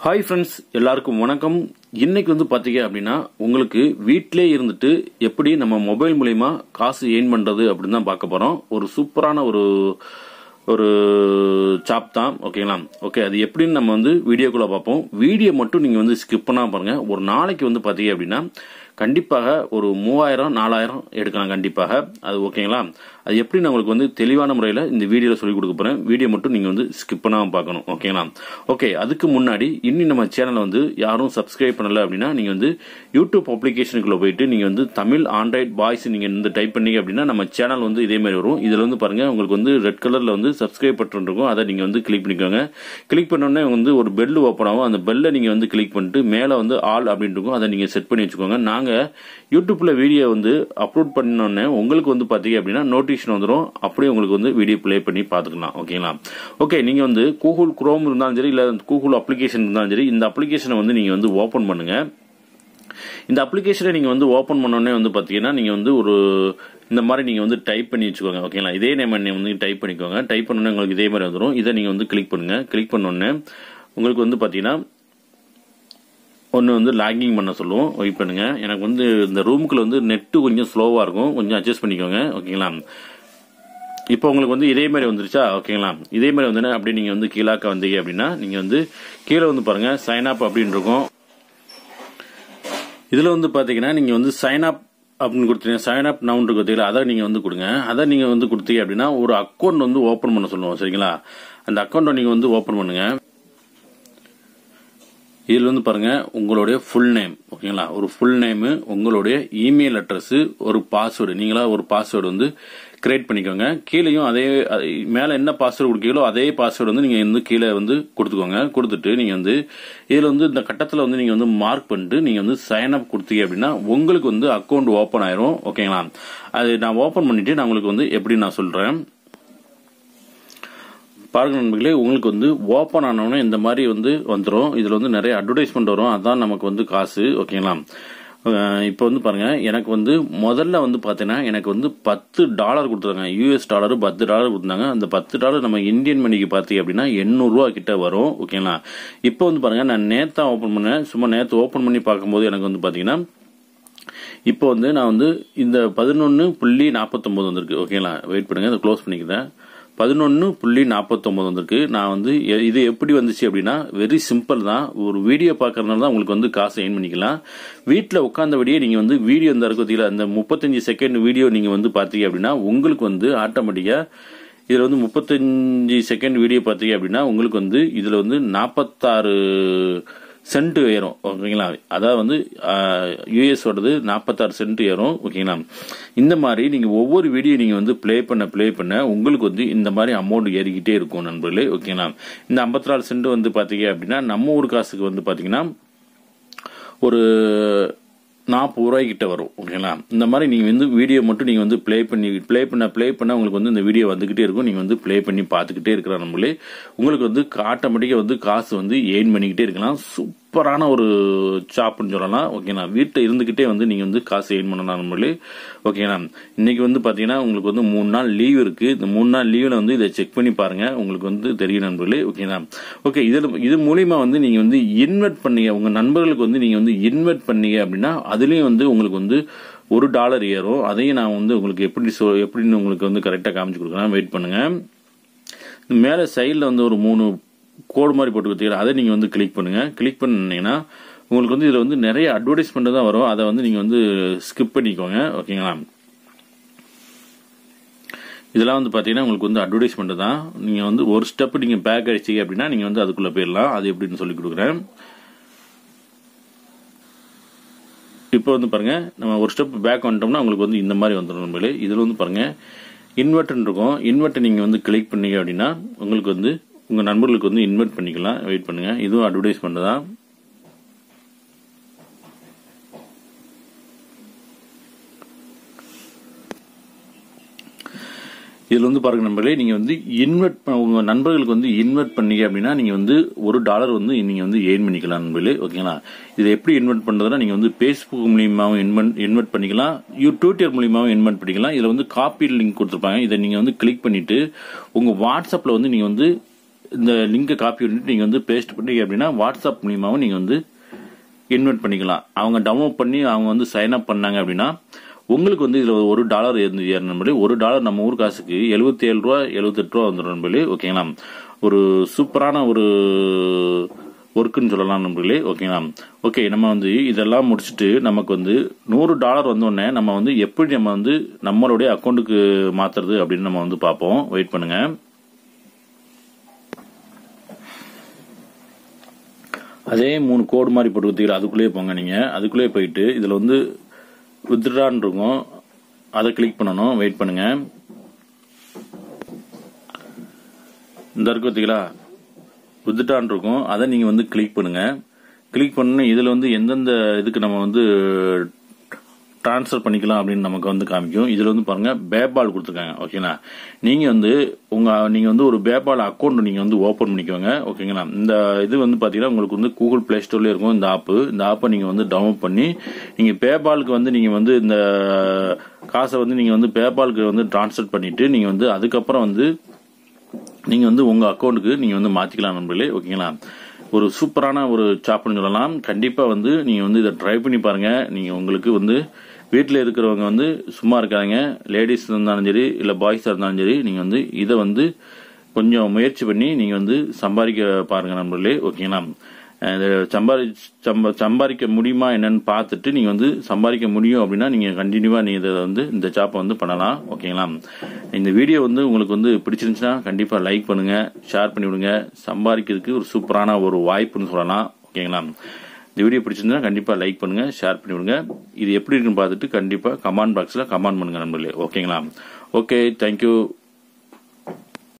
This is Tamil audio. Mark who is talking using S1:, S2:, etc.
S1: ஹாய் ஃப்ரெண்ட்ஸ் எல்லாருக்கும் வணக்கம் இன்னைக்கு வந்து பாத்தீங்க அப்படின்னா உங்களுக்கு வீட்டிலே இருந்துட்டு எப்படி நம்ம மொபைல் மூலயமா காசு ஏர்ன் பண்றது அப்படின்னு தான் பார்க்க போறோம் ஒரு சூப்பரான ஒரு ஒரு சாப் தான் ஓகேங்களா ஓகே அது எப்படின்னு நம்ம வந்து வீடியோக்குள்ள பார்ப்போம் வீடியோ மட்டும் நீங்க வந்து ஸ்கிப் பண்ணாம பாருங்க ஒரு நாளைக்கு வந்து பாத்தீங்க அப்படின்னா கண்டிப்பாக ஒரு மூவாயிரம் நாலாயிரம் எடுக்கலாம் கண்டிப்பாக அது ஓகேங்களா அது எப்படி நான் உங்களுக்கு வந்து தெளிவான முறையில் இந்த வீடியோவில் சொல்லிக் கொடுக்க போகிறேன் வீடியோ மட்டும் நீங்கள் வந்து ஸ்கிப் பண்ணாமல் பார்க்கணும் ஓகேங்களா ஓகே அதுக்கு முன்னாடி இன்னும் நம்ம சேனலை வந்து யாரும் சப்ஸ்கிரைப் பண்ணலை அப்படின்னா நீங்கள் வந்து யூடியூப் அப்ளிகேஷனுக்குள்ளே போயிட்டு நீங்கள் வந்து தமிழ் ஆண்ட்ராய்ட் பாய்ஸ் நீங்கள் வந்து டைப் பண்ணீங்க அப்படின்னா நம்ம சேனல் வந்து இதே மாதிரி வரும் இதில் வந்து பாருங்கள் உங்களுக்கு வந்து ரெட் கலரில் வந்து சப்ஸ்கிரைப் பட்டன் இருக்கும் அதை நீங்கள் வந்து கிளிக் பண்ணிக்கோங்க கிளிக் பண்ணோடனே வந்து ஒரு பெல் ஓப்பன் ஆகும் அந்த பெல்லை நீங்கள் வந்து கிளிக் பண்ணிட்டு மேலே வந்து ஆல் அப்படின்னு இருக்கும் அதை நீங்கள் செட் பண்ணி வச்சுக்கோங்க நாங்கள் யூடியூப்பில் வீடியோ வந்து அப்லோட் பண்ணோடனே உங்களுக்கு வந்து பார்த்தீங்க அப்படின்னா நோட்டிஃபிகேஷன் வந்துடும் அப்படியே உங்களுக்கு வந்து வீடியோ ப்ளே பண்ணி பார்த்துக்கலாம் ஓகேங்களா ஓகே நீங்கள் வந்து கூகுள் குரோம் இருந்தாலும் சரி இல்லை கூகுள் அப்ளிகேஷன் இருந்தாலும் சரி இந்த அப்ளிகேஷனை வந்து நீங்கள் வந்து ஓப்பன் பண்ணுங்கள் இந்த அப்ளிகேஷனை நீங்கள் வந்து ஓப்பன் பண்ணோடனே வந்து பார்த்தீங்கன்னா நீங்கள் வந்து ஒரு இந்த மாதிரி நீங்கள் வந்து டைப் பண்ணி வச்சுக்கோங்க ஓகேங்களா இதே நேம் வந்து டைப் பண்ணிக்கோங்க டைப் பண்ணோன்னே உங்களுக்கு இதே மாதிரி வந்துடும் இதை நீங்கள் வந்து கிளிக் பண்ணுங்கள் கிளிக் பண்ணோடனே உங்களுக்கு வந்து பார்த்தீங்கன்னா ஒன்று வந்து லாகிங் பண்ண சொல்லுவோம் வெயிட் பண்ணுங்க எனக்கு வந்து இந்த ரூமுக்குள்ள வந்து நெட்டு கொஞ்சம் ஸ்லோவாக இருக்கும் கொஞ்சம் அட்ஜஸ்ட் பண்ணிக்கோங்க ஓகேங்களா இப்போ உங்களுக்கு வந்து இதே மாதிரி வந்துருச்சா ஓகேங்களா இதே மாதிரி வந்து அப்படி நீங்கள் வந்து கீழாக்க வந்தீங்க அப்படின்னா நீங்கள் வந்து கீழே வந்து பாருங்க சைன் அப் அப்படின்னு இருக்கும் இதில் வந்து பார்த்தீங்கன்னா நீங்கள் வந்து சைன் அப் அப்படின்னு கொடுத்தீங்க சைன் அப் நவுன் இருக்கு பார்த்தீங்களா அதை நீங்கள் வந்து கொடுங்க அதை நீங்கள் வந்து கொடுத்தீங்க அப்படின்னா ஒரு அக்கௌண்ட் வந்து ஓப்பன் பண்ண சொல்லுவோம் சரிங்களா அந்த அக்கௌண்ட்டை நீங்கள் வந்து ஓப்பன் பண்ணுங்க இதில் வந்து பாருங்க உங்களுடைய ஃபுல் நேம் ஓகேங்களா ஒரு ஃபுல் நேமு உங்களுடைய இமெயில் அட்ரஸ் ஒரு பாஸ்வேர்டு நீங்களா ஒரு பாஸ்வேர்டு வந்து கிரியேட் பண்ணிக்கோங்க கீழேயும் அதே மேலே என்ன பாஸ்வேர்டு கொடுக்கீங்களோ அதே பாஸ்வேர்டு வந்து நீங்கள் வந்து கீழே வந்து கொடுத்துக்கோங்க கொடுத்துட்டு நீங்கள் வந்து இதில் வந்து இந்த கட்டத்தில் வந்து நீங்கள் வந்து மார்க் பண்ணிட்டு நீங்கள் வந்து சைன் அப் கொடுத்தீங்க அப்படின்னா உங்களுக்கு வந்து அக்கௌண்ட் ஓப்பன் ஆயிரும் ஓகேங்களா அது நான் ஓப்பன் பண்ணிட்டு நான் உங்களுக்கு வந்து எப்படி நான் சொல்கிறேன் பாருங்க நண்பர்களே உங்களுக்கு வந்து ஓப்பன் ஆனவொடனே இந்த மாதிரி வந்து வந்துடும் இதில் வந்து நிறைய அட்வர்டைஸ்மெண்ட் வரும் அதான் நமக்கு வந்து காசு ஓகேங்களா இப்போ வந்து பாருங்க எனக்கு வந்து முதல்ல வந்து பார்த்தீங்கன்னா எனக்கு வந்து பத்து டாலர் கொடுத்துருங்க யூஎஸ் டாலர் பத்து டாலர் கொடுத்தாங்க அந்த பத்து டாலர் நம்ம இந்தியன் மணிக்கு பார்த்தீங்க அப்படின்னா எண்ணூறுரூவா கிட்ட வரும் ஓகேங்களா இப்போ வந்து பாருங்க நான் நேத்தா ஓப்பன் பண்ணேன் சும்மா நேற்று ஓப்பன் பண்ணி பார்க்கும்போது எனக்கு வந்து பார்த்தீங்கன்னா இப்போ வந்து நான் வந்து இந்த பதினொன்று புள்ளி நாற்பத்தொம்போது வந்திருக்கு ஓகேங்களா வெயிட் பண்ணுங்க இதை க்ளோஸ் பண்ணிக்கிறேன் பதினொன்று புள்ளி நாற்பத்தொம்பது வந்திருக்கு நான் வந்து இது எப்படி வந்துச்சு அப்படின்னா வெரி சிம்பிள் தான் ஒரு வீடியோ பார்க்கறதுனால தான் உங்களுக்கு வந்து காசு எயின் பண்ணிக்கலாம் வீட்டில் உட்காந்தபடியே நீங்கள் வந்து வீடியோ இந்த இருக்கத்தில் அந்த முப்பத்தஞ்சு செகண்ட் வீடியோ நீங்கள் வந்து பார்த்தீங்க அப்படின்னா உங்களுக்கு வந்து ஆட்டோமேட்டிக்காக இதில் வந்து முப்பத்தஞ்சு செகண்ட் வீடியோ பார்த்தீங்க அப்படின்னா உங்களுக்கு வந்து இதில் வந்து நாற்பத்தாறு சென்ட் ஏறும் ஓகேங்களா அதாவது வந்து யூஎஸோடது நாற்பத்தாறு சென்ட் ஏறும் ஓகேங்களா இந்த மாதிரி நீங்கள் ஒவ்வொரு வீடியோ நீங்கள் வந்து ப்ளே பண்ண ப்ளே பண்ண உங்களுக்கு வந்து இந்த மாதிரி அமௌண்ட் ஏறிக்கிட்டே இருக்கும் நண்பர்களே ஓகேங்களா இந்த ஐம்பத்தி நாலு சென்ட் வந்து பார்த்தீங்க அப்படின்னா நம்ம ஊர் காசுக்கு வந்து பார்த்தீங்கன்னா ஒரு நாற்பது ரூபாய்க்கிட்ட வரும் ஓகேங்களா இந்த மாதிரி நீங்கள் வந்து வீடியோ மட்டும் நீங்கள் வந்து ப்ளே பண்ணி ப்ளே பண்ண ப்ளே பண்ண உங்களுக்கு வந்து இந்த வீடியோ வந்துக்கிட்டே இருக்கும் நீங்கள் வந்து ப்ளே பண்ணி பார்த்துக்கிட்டே இருக்கிற நம்மளே உங்களுக்கு வந்து ஆட்டோமேட்டிக்காக வந்து காசு வந்து எயின் பண்ணிக்கிட்டே இருக்கலாம் சூப்பரான ஒரு ஷாப்னு சொல்லலாம் ஓகேண்ணா வீட்டில் இருந்துக்கிட்டே வந்து நீங்கள் வந்து காசு எயின் பண்ணலாம் நம்மளே ஓகேண்ணா இன்னைக்கு வந்து பார்த்தீங்கன்னா உங்களுக்கு வந்து மூணு நாள் லீவ் இருக்கு இந்த மூணு நாள் லீவில் வந்து இதை செக் பண்ணி பாருங்க உங்களுக்கு வந்து தெரியும் நண்பர்களே ஓகேண்ணா ஓகே இதில் இது மூலியமா வந்து நீங்கள் வந்து இன்வெர்ட் பண்ணீங்க உங்கள் நண்பர்களுக்கு வந்து நீங்கள் வந்து இன்வெர்ட் பண்ணீங்க அப்படின்னா அதுலேயும் வந்து உங்களுக்கு வந்து ஒரு டாலர் ஏறும் அதையும் நான் வந்து உங்களுக்கு எப்படி சொ எப்படின்னு உங்களுக்கு வந்து கரெக்டாக காமிச்சு கொடுக்குறேன் வெயிட் பண்ணுங்க மேலே சைடில் வந்து ஒரு மூணு கோடு மாதிரி போட்டு கொடுத்தீங்க அதை நீங்கள் வந்து கிளிக் பண்ணுங்க கிளிக் பண்ணீங்கன்னா உங்களுக்கு வந்து இதில் வந்து நிறைய அட்வர்டைஸ்மெண்ட் தான் வரும் அதை வந்து நீங்கள் வந்து ஸ்கிப் பண்ணிக்கோங்க ஓகேங்களா இதெல்லாம் வந்து பார்த்தீங்கன்னா உங்களுக்கு வந்து அட்வர்டைஸ்மெண்ட் தான் நீங்கள் வந்து ஒரு ஸ்டெப் நீங்கள் பேக் அடிச்சிங்க அப்படின்னா நீங்கள் வந்து அதுக்குள்ளே போயிடலாம் அது எப்படின்னு சொல்லி கொடுக்குறேன் இப்போ வந்து பாருங்க நம்ம ஒரு ஸ்டெப் பேக் வந்துட்டோம்னா உங்களுக்கு வந்து இந்த மாதிரி வந்துடும் நம்மளே இதில் வந்து பாருங்க இன்வெர்ட்னு இருக்கும் இன்வெர்ட்டை நீங்கள் வந்து கிளிக் பண்ணீங்க அப்படின்னா உங்களுக்கு வந்து உங்கள் நண்பர்களுக்கு வந்து இன்வெர்ட் பண்ணிக்கலாம் வெயிட் பண்ணுங்க இதுவும் அட்வர்டைஸ்மெண்ட் தான் இதில் வந்து பாருங்க நண்பர்களே நீங்கள் வந்து இன்வெர்ட் உங்கள் நண்பர்களுக்கு வந்து இன்வெர்ட் பண்ணீங்க அப்படின்னா நீங்கள் வந்து ஒரு டாலர் வந்து நீங்கள் வந்து ஏர்ன் பண்ணிக்கலாம் நண்பர்களே ஓகேங்களா இதை எப்படி இன்வெர்ட் பண்ணுறதுனா நீங்கள் வந்து ஃபேஸ்புக் மூலியமாகவும் இன்வெர்ட் இன்வெர்ட் பண்ணிக்கலாம் யூ ட்விட்டர் மூலியமாகவும் இன்வெர்ட் பண்ணிக்கலாம் இதில் வந்து காப்பி லிங்க் கொடுத்துருப்பாங்க இதை நீங்கள் வந்து கிளிக் பண்ணிட்டு உங்கள் வாட்ஸ்அப்பில் வந்து நீங்கள் வந்து இந்த லிங்கை காப்பி பண்ணிட்டு நீங்கள் வந்து பேஸ்ட் பண்ணீங்க அப்படின்னா வாட்ஸ்அப் மூலியமாகவும் நீங்கள் வந்து இன்வைட் பண்ணிக்கலாம் அவங்க டவுன்லோட் பண்ணி அவங்க வந்து சைன் அப் பண்ணாங்க அப்படின்னா உங்களுக்கு வந்து இதில் ஒரு டாலர் இருந்து ஏறணும் ஒரு டாலர் நம்ம ஊர் காசுக்கு எழுபத்தி ஏழு ரூபா எழுபத்தெட்டு ரூபா வந்துடும் நண்பர்களே ஓகேங்களா ஒரு சூப்பரான ஒரு ஒர்க்குன்னு சொல்லலாம் நண்பர்களே ஓகேங்களா ஓகே நம்ம வந்து இதெல்லாம் முடிச்சுட்டு நமக்கு வந்து நூறு டாலர் வந்தோடனே நம்ம வந்து எப்படி நம்ம வந்து நம்மளுடைய அக்கௌண்ட்டுக்கு மாத்துறது அப்படின்னு நம்ம வந்து பார்ப்போம் வெயிட் பண்ணுங்க அதே மூணு கோடு மாதிரி போட்டு கொடுத்தீங்களா அதுக்குள்ளேயே போங்க நீங்கள் அதுக்குள்ளேயே போயிட்டு இதில் வந்து வித்ட்ரான்னு இருக்கும் அதை கிளிக் பண்ணணும் வெயிட் பண்ணுங்க இந்த இருக்கு பார்த்தீங்களா வித்ட்ரான் இருக்கும் அதை நீங்கள் வந்து கிளிக் பண்ணுங்க கிளிக் பண்ணணும் இதில் வந்து எந்தெந்த இதுக்கு நம்ம வந்து ட்ரான்ஸ்ஃபர் பண்ணிக்கலாம் அப்படின்னு நமக்கு வந்து காமிக்கும் இதில் வந்து பாருங்க பேபால் கொடுத்துருக்காங்க ஓகேங்களா நீங்கள் வந்து உங்கள் நீங்கள் வந்து ஒரு பேபால் அக்கௌண்ட் நீங்கள் வந்து ஓப்பன் பண்ணிக்கோங்க ஓகேங்களா இந்த இது வந்து பார்த்தீங்கன்னா உங்களுக்கு வந்து கூகுள் ப்ளே ஸ்டோர்லேயே இருக்கும் இந்த ஆப்பு இந்த ஆப்பை நீங்கள் வந்து டவுன்லோட் பண்ணி நீங்கள் பேபாலுக்கு வந்து நீங்கள் வந்து இந்த காசை வந்து நீங்கள் வந்து பேபாலுக்கு வந்து ட்ரான்ஸ்ஃபர் பண்ணிட்டு நீங்கள் வந்து அதுக்கப்புறம் வந்து நீங்கள் வந்து உங்கள் அக்கௌண்ட்டுக்கு நீங்கள் வந்து மாற்றிக்கலாம் நண்பர்களே ஓகேங்களா ஒரு சூப்பரான ஒரு சாப்னு சொல்லலாம் கண்டிப்பாக வந்து நீங்கள் வந்து இதை ட்ரை பண்ணி பாருங்கள் நீங்கள் உங்களுக்கு வந்து வீட்டில் இருக்கிறவங்க வந்து சும்மா இருக்காங்க லேடிஸ் இருந்தாலும் சரி இல்லை பாய்ஸாக இருந்தாலும் சரி நீங்கள் வந்து இதை வந்து கொஞ்சம் முயற்சி பண்ணி நீங்கள் வந்து சம்பாதிக்க பாருங்கள் நண்பர்களே ஓகேங்களா இது சம்பாதி சம்ப சம்பாதிக்க முடியுமா என்னன்னு பார்த்துட்டு நீங்கள் வந்து சம்பாதிக்க முடியும் அப்படின்னா நீங்கள் கண்டினியூவாக நீங்கள் இதை வந்து இந்த ஜாப்பை வந்து பண்ணலாம் ஓகேங்களா இந்த வீடியோ வந்து உங்களுக்கு வந்து பிடிச்சிருந்துச்சுன்னா கண்டிப்பாக லைக் பண்ணுங்கள் ஷேர் பண்ணி விடுங்க சம்பாதிக்கிறதுக்கு ஒரு சூப்பரான ஒரு வாய்ப்புன்னு சொல்லலாம் ஓகேங்களா இந்த வீடியோ பிடிச்சிருந்தா கண்டிப்பாக லைக் பண்ணுங்கள் ஷேர் பண்ணி விடுங்க இது எப்படி இருக்குன்னு பார்த்துட்டு கண்டிப்பாக கமெண்ட் பாக்ஸில் கமெண்ட் பண்ணுங்கள் நண்பர்களே ஓகேங்களா ஓகே தேங்க்யூ